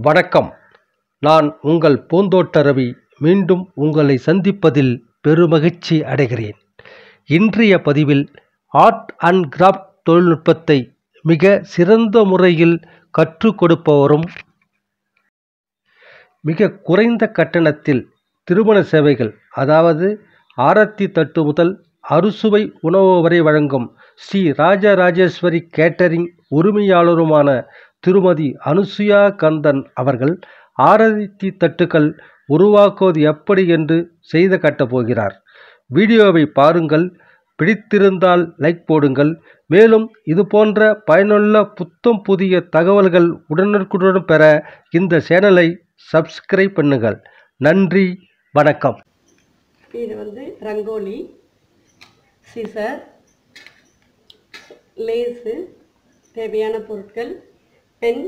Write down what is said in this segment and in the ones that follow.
வணக்கம் நான் உங்கள் பூந்தோட்ட ரவி மீண்டும் உங்களை சந்திப்பதில் பெருமகிழ்ச்சி அடைகிறேன் இன்றைய பதிவில் ஆர்ட் அண்ட் கிராஃப்ட் தொழில்நுட்பத்தை மிக சிறந்த முறையில் கற்றுக் கொடுப்பவரும் மிக குறைந்த கட்டணத்தில் திருமண சேவைகள் அதாவது ஆரத்தி தட்டு முதல் அறுசுவை உணவு வரை வழங்கும் ஸ்ரீ ராஜராஜேஸ்வரி கேட்டரிங் உரிமையாளருமான திருமதி அனுசுயா கந்தன் அவர்கள் ஆரத்தி தட்டுக்கள் உருவாக்குவது எப்படி என்று செய்து காட்டப் போகிறார் வீடியோவை பாருங்கள் பிடித்திருந்தால் லைக் போடுங்கள் மேலும் இது போன்ற பயனுள்ள புத்தம் புதிய தகவல்கள் உடனுக்குடன் பெற இந்த சேனலை சப்ஸ்கிரைப் பண்ணுங்கள் நன்றி வணக்கம் இது வந்து ரங்கோலி சிசர் லேஸு தேவையான பொருட்கள் பென்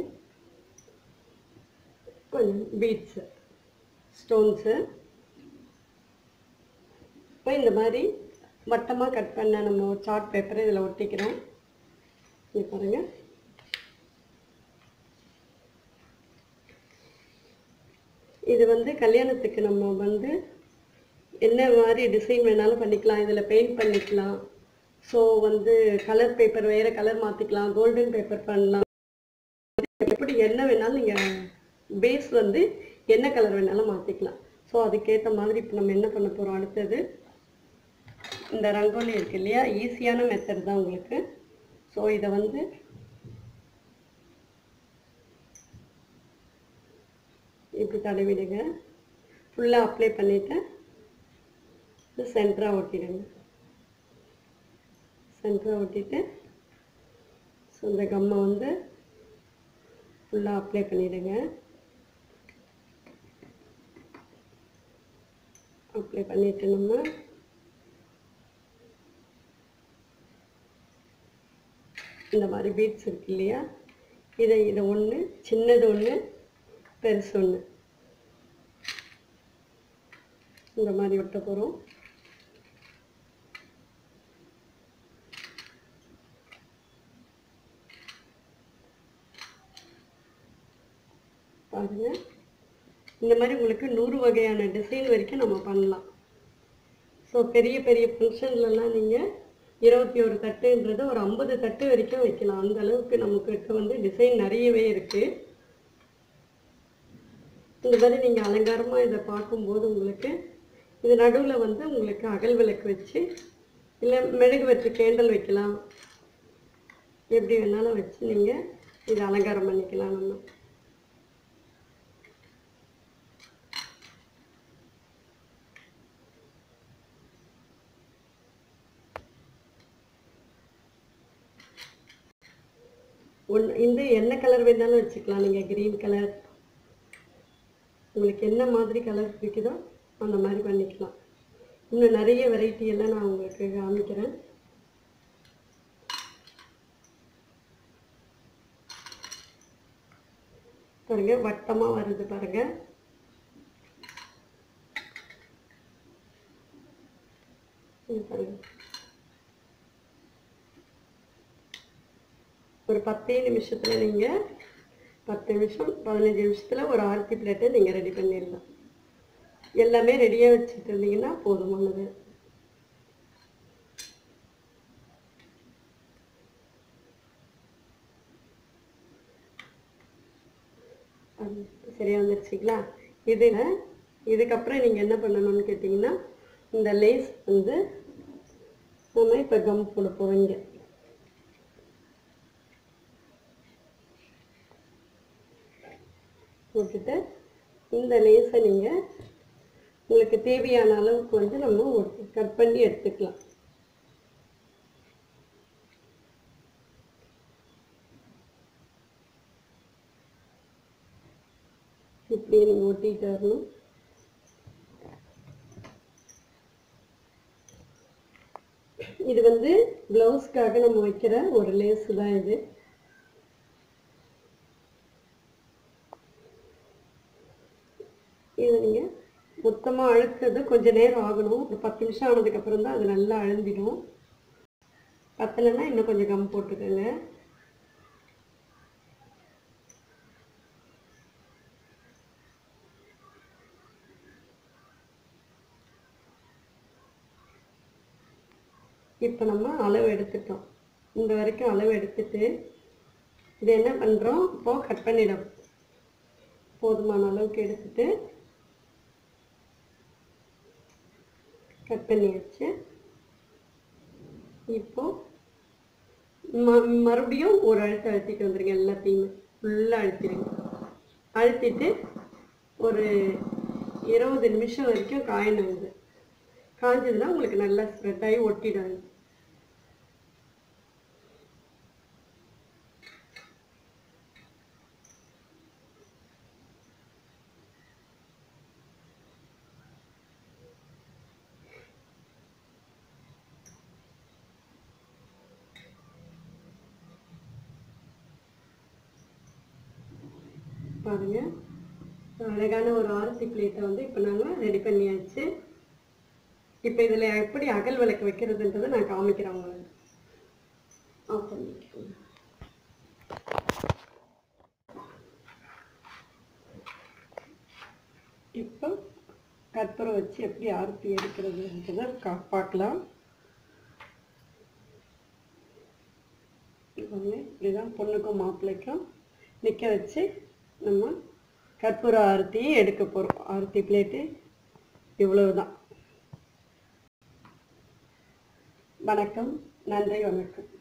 கொஞ்சம் பீட்ஸு ஸ்டோன்ஸு இப்போ இந்த மாதிரி வட்டமாக கட் பண்ண நம்ம சார்ட் பேப்பரை இதில் ஒட்டிக்கிறோம் இது பாருங்கள் இது வந்து கல்யாணத்துக்கு நம்ம வந்து என்ன மாதிரி டிசைன் வேணாலும் பண்ணிக்கலாம் இதில் பெயிண்ட் பண்ணிக்கலாம் ஸோ வந்து கலர் பேப்பர் வேறு கலர் மாற்றிக்கலாம் கோல்டன் பேப்பர் பண்ணலாம் எப்படி என்ன வேணாலும் நீங்கள் பேஸ் வந்து என்ன கலர் வேணாலும் மாற்றிக்கலாம் ஸோ அதுக்கேற்ற மாதிரி இப்போ நம்ம என்ன பண்ண போகிறோம் அடுத்தது இந்த ரங்கோலி இருக்கு இல்லையா ஈஸியான மெத்தட் தான் உங்களுக்கு ஸோ இதை வந்து இப்படி தடவிடுங்க ஃபுல்லாக அப்ளை பண்ணிவிட்டு இது சென்டராக ஒட்டிடுங்க சென்டராக ஒட்டிட்டு ஸோ இந்த கம்மை வந்து ஃபுல்லாக அப்ளை பண்ணிவிடுங்க அப்ளை பண்ணிவிட்டு நம்ம இந்த மாதிரி பீட்ஸ் இருக்கு இல்லையா இதை இதை ஒன்று சின்னது ஒன்று பெருசு ஒன்று இந்த மாதிரி ஒட்ட போகிறோம் பாருங்க இந்த மாதிரி உங்களுக்கு நூறு வகையான டிசைன் வரைக்கும் நம்ம பண்ணலாம் ஸோ பெரிய பெரிய ஃபங்க்ஷன்லலாம் நீங்கள் இருபத்தி ஒரு தட்டுன்றது ஒரு ஐம்பது தட்டு வரைக்கும் வைக்கலாம் அந்த அளவுக்கு நமக்கு வந்து டிசைன் நிறையவே இருக்குது இந்த மாதிரி நீங்கள் அலங்காரமாக இதை பார்க்கும்போது உங்களுக்கு இது நடுவில் வந்து உங்களுக்கு அகல் விளக்கு வச்சு இல்லை மெழுகு வச்சு கேண்டல் வைக்கலாம் எப்படி வேணாலும் வச்சு நீங்கள் இதை அலங்காரம் பண்ணிக்கலாம் நம்ம ஒன் இந்த என்ன கலர் வேணாலும் வச்சுக்கலாம் நீங்கள் க்ரீன் கலர் உங்களுக்கு என்ன மாதிரி கலர் பிடிக்குதோ அந்த மாதிரி பண்ணிக்கலாம் இன்னும் நிறைய வெரைட்டி எல்லாம் நான் உங்களுக்கு காமிக்கிறேன் பாருங்க வட்டமாக வருது பாருங்க இது பாருங்க ஒரு பத்தே நிமிஷத்தில் நீங்கள் பத்து நிமிஷம் பதினஞ்சு நிமிஷத்தில் ஒரு ஆர்த்தி பிளேட்டை நீங்கள் ரெடி பண்ணிடலாம் எல்லாமே ரெடியாக வச்சுட்டு இருந்தீங்கன்னா போதுமானது சரியா வந்துருச்சுங்களா இதில் இதுக்கப்புறம் நீங்கள் என்ன பண்ணணும்னு கேட்டிங்கன்னா இந்த லேஸ் வந்து நம்ம இப்போ கம் போட போகிறோம் இங்கே போட்டுட்டு இந்த லேஸை நீங்கள் உங்களுக்கு தேவையான அளவுக்கு வந்து நம்ம கட் பண்ணி எடுத்துக்கலாம் இப்படியே நீங்கள் ஒட்டிட்டு வரணும் இது வந்து ப்ளவுஸ்க்காக நம்ம வைக்கிற ஒரு லேஸு தான் இது இது நீங்கள் மொத்தமாக அழுத்தது கொஞ்சம் நேரம் ஆகணும் ஒரு பத்து நிமிஷம் ஆனதுக்கப்புறம் தான் அது நல்லா அழுந்திடும் பத்தலைன்னா இன்னும் கொஞ்சம் கம் போட்டுக்கோங்க இப்போ நம்ம அளவு எடுத்துட்டோம் இந்த வரைக்கும் அளவு எடுத்துட்டு இது என்ன பண்ணுறோம் இப்போ கட் பண்ணிடும் போதுமான அளவுக்கு எடுத்துட்டு கட் பண்ணியாச்சு இப்போ ம மறுபடியும் ஒரு அழுத்த அழுத்திட்டு வந்துருங்க எல்லாத்தையுமே ஃபுல்லாக அழுத்திடுங்க அழுத்திட்டு ஒரு இருபது நிமிஷம் வரைக்கும் காயணும் இது காய்ஞ்சதுன்னா உங்களுக்கு நல்லா ஸ்ப்ரெட் ஆகி ஒட்டிடும் பாருங்க அழகான ஒரு ஆரத்தி பிளேட்டை வந்து இப்போ நாங்கள் ரெடி பண்ணியாச்சு இப்போ இதில் எப்படி அகல் விளக்கு வைக்கிறதுன்றதை நான் காமிக்கிறேன் உங்களுக்கு ஆஃப் பண்ணிக்கோங்க இப்போ கற்பூரம் வச்சு எப்படி ஆரத்தி எடுக்கிறதுன்றதை கா பார்க்கலாம் இவங்க இப்படிதான் பொண்ணுக்கும் மாப்பிள்ளைக்கும் நிற்க வச்சு நம்ம கற்பூர ஆரத்தியை எடுக்க போகிறோம் ஆரத்தி பிளேட்டு இவ்வளவுதான் வணக்கம் நன்றி வணக்கம்